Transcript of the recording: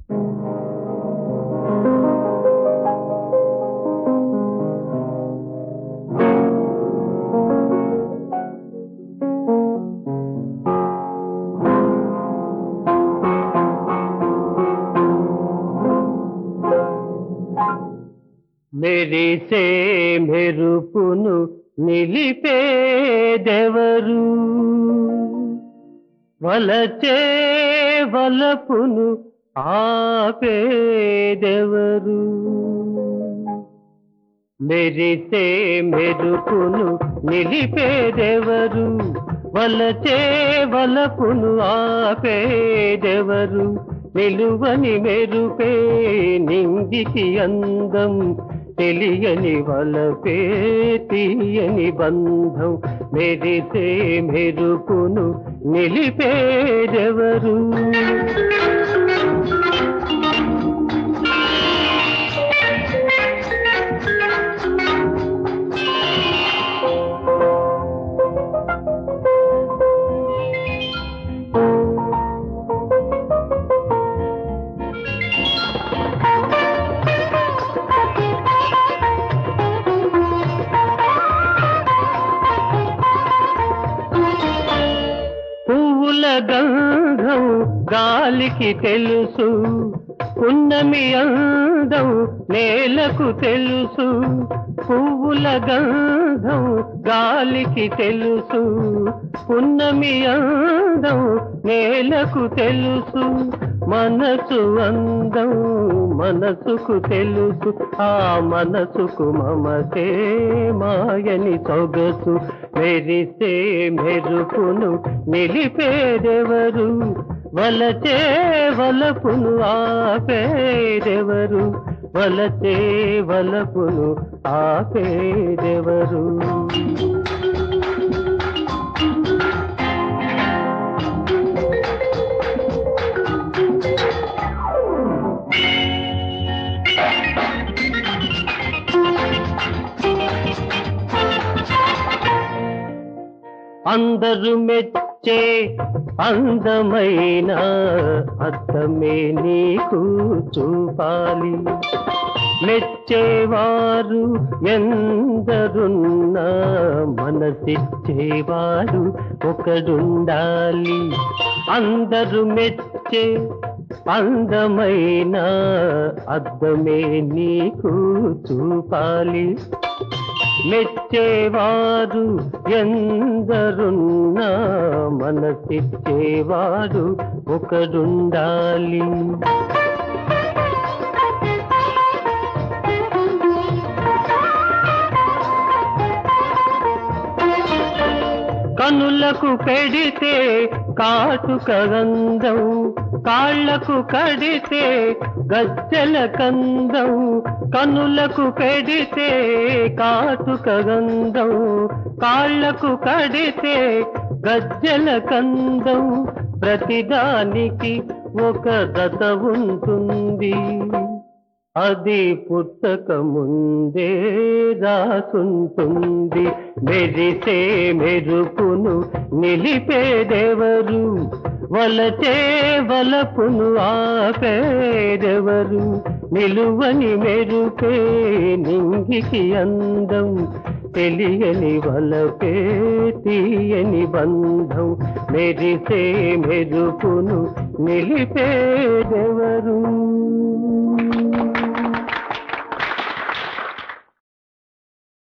మెరిసే మెరుపును నిలిపేదెవరు వలచే వలపును ఆపేదెవరు మెరిసే మెరుపును నిలిపేదెవరు వలచే వలపును ఆపేదెవరు నిలువని మెరుపే నింగికి అందం తెలియని వలపే తీయని బంధం మెరిసే మెరుపును నిలిపేదెవరు పువ్వుల గంధం గాలికి తెలుసు పున్నమి అందం నేలకు తెలుసు పువ్వుల గంధం గాలికి తెలుసు పున్నమి అందం నేలకు తెలుసు మనసు అందం మనసుకు తెలుసు ఆ మనసుకు మమతే మాయని సొగసు మెరిసే మెరుపును నిలిపేదెవరు వలచే వలపును ఆపేదెవరు వలచే వలపును ఆపేదెవరు అందరు మెచ్చే అందమైన అర్థమే నీకు చూపాలి మెచ్చేవారు ఎందరున్నా మనసిచ్చేవాడు ఒకడుండాలి అందరు మెచ్చే అందమైన అర్థమే నీకు చూపాలి మెచ్చేవారు ఎందరున్నా మనసిచ్చేవాడు ఒకడుండాలి కనులకు పెడితే కాటుక గంధం కాళ్లకు కడితే గజ్జల కందం కనులకు పెడితే కాటుక గంధం కాళ్లకు కడితే గజ్జల కందం ప్రతిదానికి ఒక దత ఉంటుంది అది పుట్టక ముందే రాసుంటుంది మెరిసే మెరుపును నిలిపేదెవరు వలచే వలపును ఆపేదెవరు నిలువని మెరుపే నింగికి అందం తెలియని వలపే తీయని బంధం మెరిసే మెరుపును నిలిపేదెవరు